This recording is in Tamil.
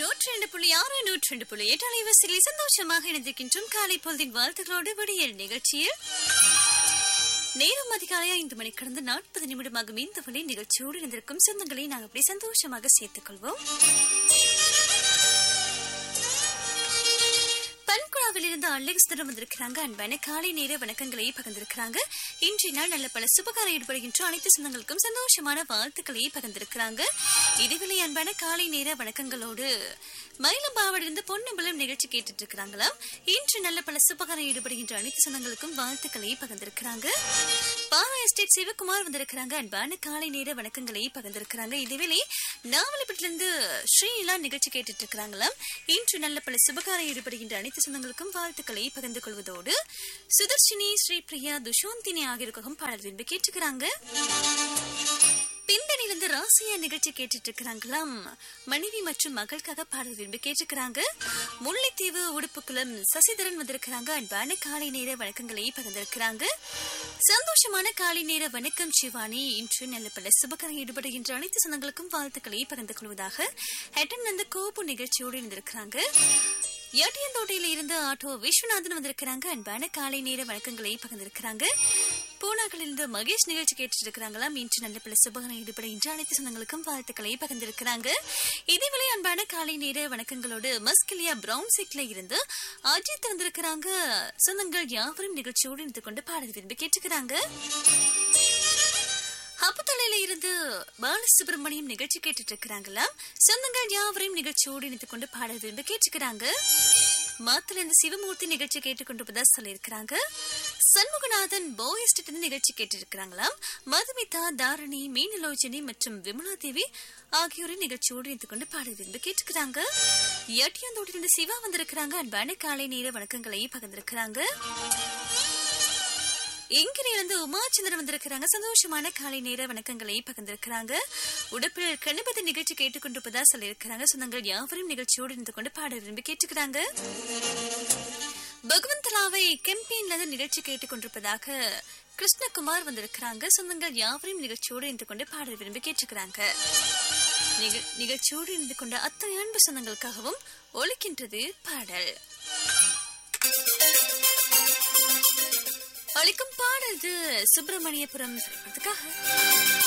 நூற்றி ரெண்டு புள்ளி ஆறு நூற்றி ரெண்டு புள்ளி எட்டு அலைவரிசையில் சந்தோஷமாக இணைந்திருக்கின்றோம் காலை பொழுதின் வாழ்த்துக்களோடு விடியல் நிகழ்ச்சியில் நேரம் அதிகாலை ஐந்து மணி கடந்து நாற்பது நிமிடமாகும் இந்த வழி நிகழ்ச்சியோடு இணைந்திருக்கும் சொந்தங்களை நாங்கள் அப்படி சந்தோஷமாக சேர்த்துக் கொள்வோம் பன்குழாவில் இருந்து அலெக்ஸ் தரம் வந்திருக்கிறாங்க அன்பான காலை நேர வணக்கங்களை பகிர்ந்திருக்கிறாங்க இன்றைய நாள் நல்ல பல சுபகாரம் ஈடுபடுகின்ற அனைத்து சொந்தங்களுக்கும் சந்தோஷமான வாழ்த்துக்களை பகிர்ந்திருக்கிறாங்க இதுவிலை அன்பான காலை நேர வணக்கங்களோடு மயிலம்பாவிலிருந்து பொன்னம்பலம் நிகழ்ச்சி கேட்டுட்டு இருக்கிறாங்களாம் இன்று நல்ல பல சுபகாரம் ஈடுபடுகின்ற அனைத்து சொந்தங்களுக்கும் வாழ்த்துக்களை பகிர்ந்திருக்கிறாங்க பாரா எஸ்டேட் சிவகுமார் வந்திருக்கிறாங்க அன்பான காலை நேர வணக்கங்களை பகிர்ந்திருக்கிறாங்க இதுவேளை நாவலப்பட்டிலிருந்து ஸ்ரீலா நிகழ்ச்சி கேட்டுட்டு இருக்கிறாங்களாம் இன்று நல்ல பல சுபகாரம் ஈடுபடுகின்ற அனைத்து சொந்தங்களுக்கும் வாழ்த்துக்களை பகிர்ந்து கொள்வதோடு சுதர்ஷினி ஸ்ரீ பிரியா துஷோந்தினி ஆகியோருக்கும் பாடல் விரும்பி கேட்டுக்கிறாங்க பின்னணியிலிருந்து ராசியா நிகழ்ச்சி கேட்டுட்டு இருக்கிறாங்களாம் மனைவி மற்றும் மகளுக்காக பாடல் விரும்பி கேட்டுக்கிறாங்க முல்லைத்தீவு உடுப்புக்குளம் சசிதரன் வந்திருக்கிறாங்க அன்பான காலை நேர வணக்கங்களை பகிர்ந்திருக்கிறாங்க சந்தோஷமான காலை நேர வணக்கம் சிவானி இன்று நல்ல பல சுபகரம் ஈடுபடுகின்ற அனைத்து சொந்தங்களுக்கும் வாழ்த்துக்களை பகிர்ந்து கொள்வதாக ஹெட்டன் அந்த கோப்பு நிகழ்ச்சியோடு இருந்திருக்கிறாங்க எட்டியந்தோட்டையில இருந்து ஆட்டோ விஸ்வநாதன் வந்திருக்கிறாங்க அன்பான காலை நேர வணக்கங்களை பகிர்ந்திருக்கிறாங்க பூனாக்களிலிருந்து மகேஷ் நிகழ்ச்சி கேட்டுட்டு இருக்கிறாங்களாம் இன்று நல்ல பல சுபகரம் ஈடுபடுகின்ற அனைத்து சொந்தங்களுக்கும் வாழ்த்துக்களை பகிர்ந்திருக்கிறாங்க இதேவேளை அன்பான காலை நேர வணக்கங்களோடு மஸ்கிலியா பிரவுன் சீட்ல இருந்து அஜித் வந்திருக்கிறாங்க சொந்தங்கள் யாவரும் நிகழ்ச்சியோடு இணைந்து கொண்டு பாடல் விரும்பி கேட்டுக்கிறாங்க அப்பத்தலையில இருந்து பாலசுப்ரமணியம் நிகழ்ச்சி கேட்டுட்டு இருக்கிறாங்களா சொந்தங்கள் யாவரையும் நிகழ்ச்சியோடு இணைத்துக் கொண்டு பாடல் விரும்பி கேட்டுக்கிறாங்க மாத்துல இருந்து சிவமூர்த்தி நிகழ்ச்சி கேட்டுக்கொண்டிருப்பதா சொல்லியிருக்கிறாங்க சண்முகநாதன் போயஸ்ட் நிகழ்ச்சி கேட்டு இருக்கிறாங்களாம் மதுமிதா தாரணி மீனலோஜனி மற்றும் விமலா தேவி ஆகியோரை நிகழ்ச்சியோடு இணைத்துக் கொண்டு பாடல் விரும்பி கேட்டுக்கிறாங்க எட்டியாந்தோடு இருந்து சிவா வந்திருக்கிறாங்க அன்பான காலை நேர வணக்கங்களை பகிர்ந்திருக்கிறாங்க இங்கிருந்து உமாச்சந்திரன் வந்திருக்கிறாங்க சந்தோஷமான காலை நேர வணக்கங்களை பகிர்ந்திருக்கிறாங்க உடுப்பில் கணபதி நிகழ்ச்சி கேட்டுக்கொண்டிருப்பதா சொல்லியிருக்கிறாங்க சொந்தங்கள் யாவரும் நிகழ்ச்சியோடு இருந்து கொண்டு பாட விரும்பி கேட்டுக்கிறாங்க பகவந்தலாவை கெம்பீன்ல இருந்து நிகழ்ச்சி கேட்டுக்கொண்டிருப்பதாக கிருஷ்ணகுமார் வந்திருக்கிறாங்க சொந்தங்கள் யாவரையும் நிகழ்ச்சியோடு இருந்து கொண்டு பாட விரும்பி கேட்டுக்கிறாங்க நிகழ்ச்சியோடு இருந்து கொண்ட அத்தனை அன்பு சொந்தங்களுக்காகவும் ஒழிக்கின்றது பாடல் அளிக்கும் பாடல் சுப்பிரமணியபுரம் திரைப்படத்துக்காக